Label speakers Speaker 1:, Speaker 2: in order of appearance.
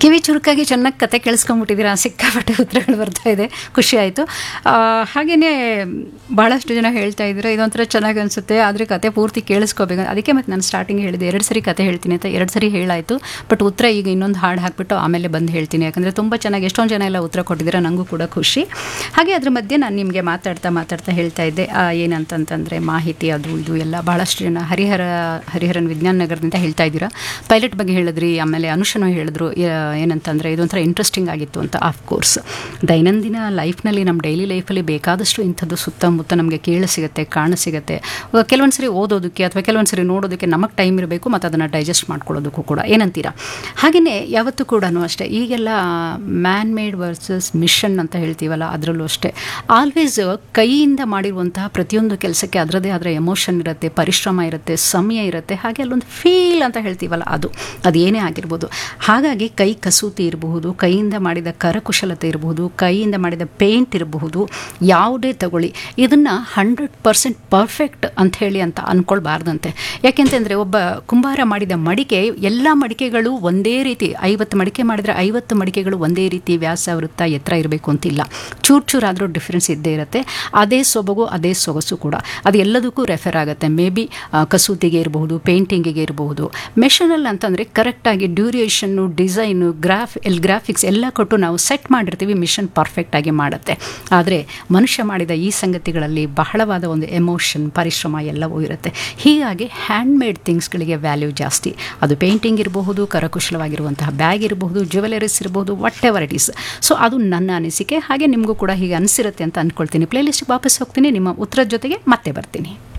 Speaker 1: ಕಿವಿ ಚುರುಕಾಗಿ ಚೆನ್ನಾಗಿ ಕತೆ ಕೇಳಿಸ್ಕೊಂಡ್ಬಿಟ್ಟಿದ್ದೀರಾ ಸಿಕ್ಕಾಪಟ್ಟೆ ಉತ್ತರಗಳು ಬರ್ತಾ ಇದೆ ಖುಷಿ ಆಯಿತು ಹಾಗೆಯೇ ಭಾಳಷ್ಟು ಜನ ಹೇಳ್ತಾ ಇದ್ದಾರೆ ಇದೊಂಥರ ಚೆನ್ನಾಗಿ ಅನಿಸುತ್ತೆ ಆದರೆ ಕತೆ ಪೂರ್ತಿ ಕೇಳಿಸ್ಕೋಬೇಕು ಅದಕ್ಕೆ ಮತ್ತು ನಾನು ಸ್ಟಾರ್ಟಿಂಗ್ ಹೇಳಿದೆ ಎರಡು ಸರಿ ಕತೆ ಹೇಳ್ತೀನಿ ಅಂತ ಎರಡು ಸರಿ ಹೇಳಾಯಿತು ಬಟ್ ಉತ್ತರ ಈಗ ಇನ್ನೊಂದು ಹಾಡು ಹಾಕ್ಬಿಟ್ಟು ಆಮೇಲೆ ಬಂದು ಹೇಳ್ತೀನಿ ಯಾಕಂದರೆ ತುಂಬ ಚೆನ್ನಾಗಿ ಎಷ್ಟೊಂದು ಜನ ಎಲ್ಲ ಉತ್ತರ ಕೊಟ್ಟಿದ್ದೀರಾ ನನಗೂ ಕೂಡ ಖುಷಿ ಹಾಗೆ ಅದ್ರ ಮಧ್ಯೆ ನಾನು ನಿಮಗೆ ಮಾತಾಡ್ತಾ ಮಾತಾಡ್ತಾ ಹೇಳ್ತಾ ಇದ್ದೆ ಆ, ಏನಂತಂತಂದರೆ ಮಾಹಿತಿ ಅದು ಇದು ಎಲ್ಲ ಭಾಳಷ್ಟು ಜನ ಹರಿಹರ ಹರಿಹರನ್ ವಿಜ್ಞಾನ ನಗರದಿಂದ ಹೇಳ್ತಾ ಇದ್ದೀರಾ ಪೈಲಟ್ ಬಗ್ಗೆ ಹೇಳಿದ್ರಿ ಆಮೇಲೆ ಅನುಷನು ಹೇಳಿದ್ರು ಯ- ಏನಂತಂದರೆ ಇದೊಂಥರ ಇಂಟ್ರೆಸ್ಟಿಂಗ್ ಆಗಿತ್ತು ಅಂತ ಆಫ್ ಕೋರ್ಸ್ ದೈನಂದಿನ ಲೈಫ್ನಲ್ಲಿ ನಮ್ಮ ಡೈಲಿ ಲೈಫಲ್ಲಿ ಬೇಕಾದಷ್ಟು ಇಂಥದ್ದು ಸುತ್ತಮುತ್ತ ನಮಗೆ ಕೇಳ ಸಿಗುತ್ತೆ ಕಾಣ ಸಿಗುತ್ತೆ ಕೆಲವೊಂದು ಸರಿ ಓದೋದಕ್ಕೆ ಅಥವಾ ಕೆಲವೊಂದು ಸರಿ ನೋಡೋದಕ್ಕೆ ನಮಗೆ ಟೈಮ್ ಇರಬೇಕು ಮತ್ತು ಅದನ್ನು ಡೈಜೆಸ್ಟ್ ಮಾಡ್ಕೊಳ್ಳೋದಕ್ಕೂ ಕೂಡ ಏನಂತೀರಾ ಹಾಗೆಯೇ ಯಾವತ್ತೂ ಕೂಡ ಅಷ್ಟೇ ಈಗೆಲ್ಲ ಮ್ಯಾನ್ ಮೇಡ್ ವರ್ಸಸ್ ಮಿಷನ್ ಅಂತ ಹೇಳ್ತೀವಲ್ಲ ಅದರಲ್ಲೂ ಅಷ್ಟೇ ಆಲ್ವೇಸ್ ಕೈಯಿಂದ ಮಾಡಿರುವಂತಹ ಪ್ರತಿಯೊಂದು ಕೆಲಸಕ್ಕೆ ಅದರದೇ ಆದ ಎಮೋಷನ್ ಇರುತ್ತೆ ಪರಿಶ್ರಮ ಇರುತ್ತೆ ಸಮಯ ಇರುತ್ತೆ ಹಾಗೆ ಅಲ್ಲೊಂದು ಫೀಲ್ ಅಂತ ಹೇಳ್ತೀವಲ್ಲ ಅದು ಅದು ಏನೇ ಆಗಿರ್ಬೋದು ಹಾಗಾಗಿ ಕೈ ಕಸೂತಿ ಇರಬಹುದು ಕೈಯಿಂದ ಮಾಡಿದ ಕರಕುಶಲತೆ ಇರಬಹುದು ಕೈಯಿಂದ ಮಾಡಿದ ಪೇಂಟ್ ಇರಬಹುದು ಯಾವುದೇ ತಗೊಳ್ಳಿ ಇದನ್ನು ಹಂಡ್ರೆಡ್ ಪರ್ಸೆಂಟ್ ಪರ್ಫೆಕ್ಟ್ ಅಂತ ಹೇಳಿ ಅಂತ ಅಂದ್ಕೊಳ್ಬಾರ್ದಂತೆ ಯಾಕೆಂತಂದರೆ ಒಬ್ಬ ಕುಂಬಾರ ಮಾಡಿದ ಮಡಿಕೆ ಎಲ್ಲ ಮಡಿಕೆಗಳು ಒಂದೇ ರೀತಿ ಐವತ್ತು ಮಡಿಕೆ ಮಾಡಿದರೆ ಐವತ್ತು ಮಡಿಕೆಗಳು ಒಂದೇ ರೀತಿ ವ್ಯಾಸ ವೃತ್ತ ಎತ್ತರ ಇರಬೇಕು ಅಂತಿಲ್ಲ ಚೂರು ಚೂರಾದರೂ ಡಿಫ್ರೆನ್ಸ್ ಇದ್ದೇ ಇರುತ್ತೆ ಅದೇ ಸೊಬಗು ಅದೇ ಸೊಗಸು ಕೂಡ ಅದು ಎಲ್ಲದಕ್ಕೂ ರೆಫರ್ ಆಗುತ್ತೆ ಮೇ ಬಿ ಕಸೂತಿಗೆ ಇರಬಹುದು ಪೇಂಟಿಂಗಿಗೆ ಇರಬಹುದು ಮೆಷನಲ್ಲಿ ಅಂತಂದರೆ ಕರೆಕ್ಟಾಗಿ ಡ್ಯೂರೇಷನ್ನು ಡಿಸೈನು ಗ್ರಾಫ್ ಎಲ್ ಗ್ರಾಫಿಕ್ಸ್ ಎಲ್ಲ ಕೊಟ್ಟು ನಾವು ಸೆಟ್ ಮಾಡಿರ್ತೀವಿ ಮಿಷನ್ ಪರ್ಫೆಕ್ಟಾಗಿ ಮಾಡುತ್ತೆ ಆದರೆ ಮನುಷ್ಯ ಮಾಡಿದ ಈ ಸಂಗತಿಗಳಲ್ಲಿ ಬಹಳವಾದ ಒಂದು ಎಮೋಷನ್ ಪರಿಶ್ರಮ ಎಲ್ಲವೂ ಇರುತ್ತೆ ಹೀಗಾಗಿ ಹ್ಯಾಂಡ್ ಮೇಡ್ ಥಿಂಗ್ಸ್ಗಳಿಗೆ ವ್ಯಾಲ್ಯೂ ಜಾಸ್ತಿ ಅದು ಪೇಂಟಿಂಗ್ ಇರಬಹುದು ಕರಕುಶಲವಾಗಿರುವಂತಹ ಬ್ಯಾಗ್ ಇರಬಹುದು ಜ್ಯುವೆಲರೀಸ್ ಇರಬಹುದು whatever it is so ಅದು ನನ್ನ ಅನಿಸಿಕೆ ಹಾಗೆ ನಿಮಗೂ ಕೂಡ ಹೀಗೆ ಅನಿಸಿರುತ್ತೆ ಅಂತ ಅಂದ್ಕೊಳ್ತೀನಿ ಪ್ಲೇಲಿಸ್ಟ್ಗೆ ವಾಪಸ್ ಹೋಗ್ತೀನಿ ನಿಮ್ಮ ಉತ್ತರದ ಜೊತೆಗೆ ಮತ್ತೆ ಬರ್ತೀನಿ